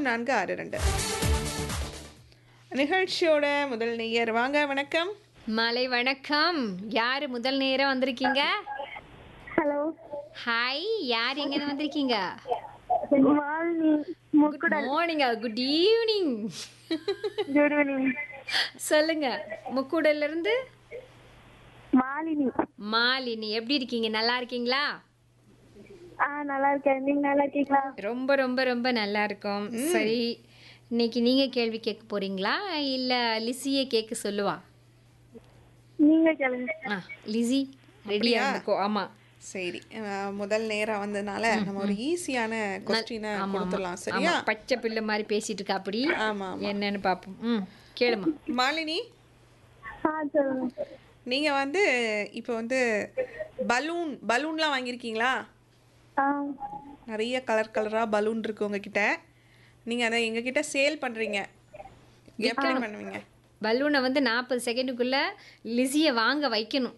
பூஜ்ஜியம் நான்கு ஆறு ரெண்டு நிகழ்ச்சியோட முதல் நேயர் வாங்க வணக்கம் மாலை வணக்கம் யாரு முதல் நேரம் வந்திருக்கீங்க ஹலோ ஹாய் யார் எங்க வந்திருக்கீங்க Malini good morning good evening good evening சொல்லுங்க முக்கூடல்ல இருந்து மாலினி மாலினி எப்படி இருக்கீங்க நல்லா இருக்கீங்களா ஆ நல்லா இருக்கேன் நீங்க நல்லா இருக்கீங்களா ரொம்ப ரொம்ப ரொம்ப நல்லா இருக்கோம் சரி இன்னைக்கு நீங்க கேள்வி கேட்க போறீங்களா இல்ல லிசியே கேட்க சொல்லுவா நீங்க கேளுங்க ஆ லிசி ரெடியா இருக்கோ ஆமா சரி அஹ், முதல் நேரம் வந்ததுனால நம்ம ஒரு ஈஸியான கொஸ்டினை ஆமா கொடுத்துடலாம் ஆமா சரியா பச்சை பிள்ளை மாதிரி பேசிட்டு இருக்கா அப்படி ஆமா என்னன்னு பாப்போம் ம் கேளுமா மாலினி ஆ சொல்லுங்க நீங்க வந்து இப்போ வந்து பலூன் பலூன்லாம் வாங்கியிருக்கீங்களா ஆ நிறைய கலர் கலராக பலூன் இருக்கு உங்ககிட்ட நீங்கள் அதை எங்ககிட்ட சேல் பண்ணுறீங்க எப்படி பண்ணுவீங்க பலூனை வந்து நாற்பது செகண்டுக்குள்ள லிசியை வாங்க வைக்கணும்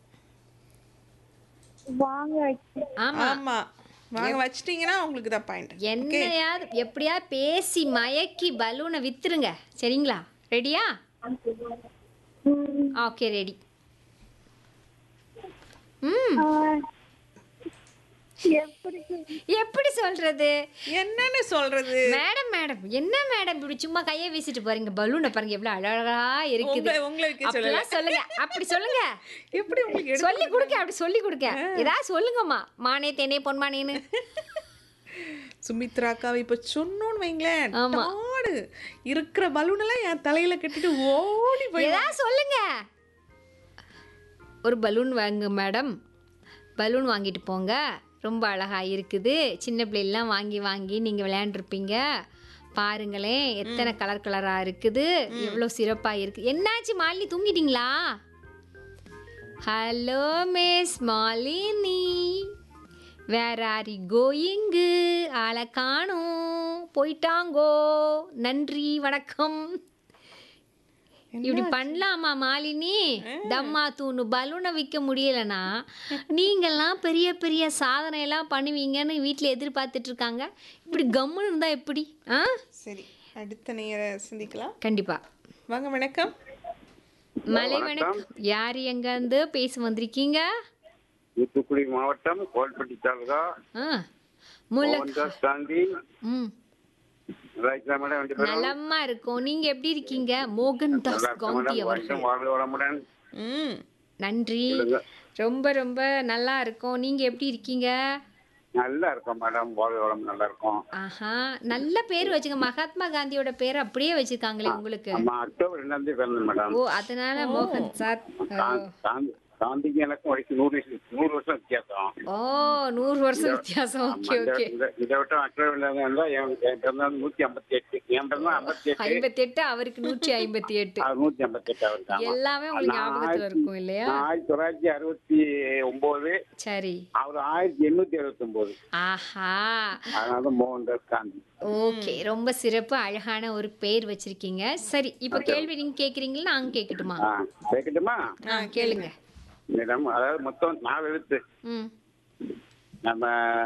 வாங்க வைக்க- ஆமா ஆமாம் வாங்க வச்சிட்டிங்கன்னா உங்களுக்கு தான் பாயிண்ட் என்னையாவது எப்படியா பேசி மயக்கி பலூனை வித்துருங்க சரிங்களா ரெடியா ம், ஓகே ரெடி ம் ஆ, எப்படி சொல்றது? எப்படி சொல்றது என்னன்னு சொல்றது மேடம் மேடம் என்ன மேடம் இப்படி சும்மா கையை வீசிட்டு பாருங்க பலூனை பாருங்க எவ்வளவு அழகா இருக்குது உங்களை உங்களை வைக்க சொல்லல அப்படிலாம் சொல்லுங்க அப்படி சொல்லுங்க எப்படி உங்களுக்கு எடுத்து சொல்லி கொடுக்க அப்படி சொல்லி கொடுக்க ஏதாவது சொல்லுங்கம்மா மானே தேனே பொன்மானேன்னு சுமித்ராக்காவை இப்போ சொன்னோன்னு வைங்களேன் ஆமா. டாடு இருக்கிற பலூனெல்லாம் என் தலையில கட்டிட்டு ஓடி போய் ஏதாவது சொல்லுங்க ஒரு பலூன் வாங்க மேடம் பலூன் வாங்கிட்டு போங்க ரொம்ப அழகா இருக்குது சின்ன பிள்ளைலாம் வாங்கி வாங்கி நீங்க விளையாண்டுருப்பீங்க பாருங்களேன் எத்தனை கலர் கலரா இருக்குது எவ்வளோ சிறப்பா இருக்கு என்னாச்சு மாலினி தூங்கிட்டீங்களா hello miss Malini where are you going ஆளை காணும் போயிட்டாங்கோ நன்றி வணக்கம் இப்படி பண்ணலாமா மாலினி தம்மா தூணு பலூனை விற்க முடியலனா நீங்கெல்லாம் பெரிய பெரிய சாதனை எல்லாம் பண்ணுவீங்கன்னு வீட்டில் எதிர்பார்த்துட்டு இருக்காங்க இப்படி கம்முன்னு இருந்தா எப்படி ஆ சரி அடுத்த நேர சிந்திக்கலாம் கண்டிப்பா வாங்க வணக்கம் மலை வணக்கம் யார் எங்க இருந்து பேச வந்திருக்கீங்க தூத்துக்குடி மாவட்டம் கோல்பட்டி தாலுகா ஆ முல்லை மோகன்தாஸ் காந்தி ம் ராஜா மேடம் ரெண்டு பேரும் நலமா இருக்கும் நீங்க எப்படி இருக்கீங்க மோகன் தாஸ் நல்லா இருக்க காந்தி மேடம் அவர்கள் வருஷம் வாழ்க வளமுடன் ம் நன்றி ரொம்ப ரொம்ப நல்லா இருக்கும் நீங்க எப்படி இருக்கீங்க நல்லா இருக்கோம் மேடம் வாழ்க வளம் நல்லா இருக்கும் ஆஹா நல்ல பேர் வச்சுங்க மகாத்மா காந்தியோட பேர் அப்படியே வச்சிருக்காங்களே உங்களுக்கு ஆமா அக்டோபர் ரெண்டாம் தேதி பிறந்தேன் மேடம் ஓ அதனால மோகன் சார் கா- காந்தி- காந்திக்கு எனக்கும் வயசு நூறு வயசு நூறு வருஷம் வித்தியாசம் ஓ நூறு வருஷம் வித்தியாசம் ஆமா, ஓகே இந்த- ஓகே இந்த- இதை விட்டு அக்டோபர் இருந்தா என் என் பிறந்தது நூத்தி ஐம்பத்தி எட்டு என் பிறந்தது ஐம்பத்தி எட்டு ஐம்பத்தி எட்டு அவருக்கு நூற்றி ஐம்பத்தி எட்டு அது நூத்தி ஐம்பத்தி எட்டு அவருக்கு ஆமா. எல்லாமே உங்களுக்கு நான் ஞாபகத்துல ஆயிரத்தி- இருக்கும் இல்லையா நான் ஆயிரத்தி தொள்ளாயிரத்தி அறுபத்தி ஒன்பது சரி அவர் ஆயிரத்தி எண்ணூத்தி அறுபத்தி ஒன்பது ஆஹா அதனால மோகன்தாஸ் காந்தி ஓகே ரொம்ப சிறப்பு அழகான ஒரு பேர் வச்சிருக்கீங்க சரி இப்போ கேள்வி நீங்க கேக்குறீங்களா நாங்க கேட்கட்டுமா ஆ கேட்கட்டுமா ஆ கேளுங்க மேடம் அதாவது மொத்தம் நாலு எழுத்து ம் நம்ம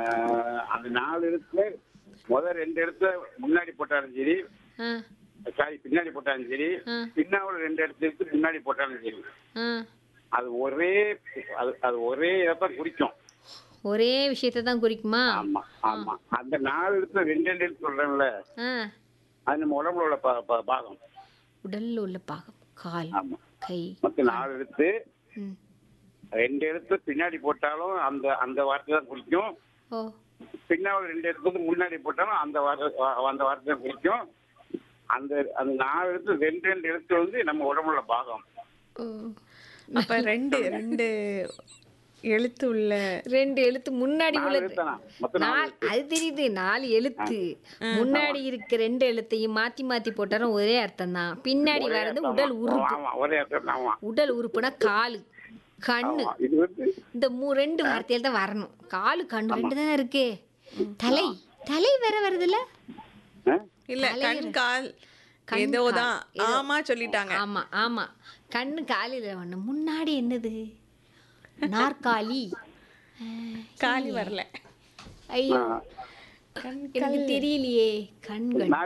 அந்த நாலு எழுத்துல முதல் ரெண்டு எழுத்துல முன்னாடி போட்டாலும் சரி ஆ சாரி பின்னாடி போட்டாலும் சரி ஆ. பின்னாவில் ரெண்டு இடத்துல எடுத்து முன்னாடி போட்டாலும் சரி ஆ அது ஒரே அது அது ஒரே இதான் குறிக்கும் ஒரே விஷயத்தை தான் குறிக்குமா ஆமா ஆமா அந்த நாலு எழுத்துல ரெண்டு ரெண்டு எழுத்து சொல்றேன்ல ஆ அது நம்ம உடம்புல உள்ள பா- பா- பாகம் உடல்ல உள்ள பாகம் கால் ஆமா கை மொத்தம் நாலு எழுத்து ம் ரெண்டு எழுத்து பின்னாடி போட்டாலும் அந்த அந்த வார்த்தை தான் குறிக்கும் ஓ பின்னாவில் ரெண்டு எழுத்து வந்து முன்னாடி போட்டாலும் அந்த வார்த்தை அந்த வார்த்தை தான் குறிக்கும் அந்த அந்த நாலு எழுத்து ரெண்டு ரெண்டு எழுத்து வந்து நம்ம உடம்புல பாகம் ஓ. அப்ப ரெண்டு ரெண்டு எழுத்து உள்ள ரெண்டு எழுத்து முன்னாடி நாலு உள்ளது எழுத்தானா? மொத்தம் நாலு நாலு அது தெரியுது நாலு எழுத்து முன்னாடி இருக்க ரெண்டு எழுத்தையும் மாத்தி மாத்தி போட்டாலும் ஒரே அர்த்தம் தான் பின்னாடி வர்றது உடல் உறுப்பு ஆமா ஒரே அர்த்தம் ஆமா உடல் உறுப்புனா காலு கண்ணு ஆமா இது வந்து இந்த மூ ரெண்டு வார்த்தையில தான் வரணும் காலு கண்ணு ரெண்டு தானே இருக்கு தலை தலை வேற வருதுல்ல ஆ? இல்ல கண் கால் கண் ஏதோ கால். தான் ஆமா சொல்லிட்டாங்க ஆமா ஆமா கண்ணு காலில ஒண்ணு முன்னாடி என்னது நாற்காலி அஹ், காலி வரல ஐயோ ஆ. கண் எனக்கு தெரியலையே கண்கள் நான்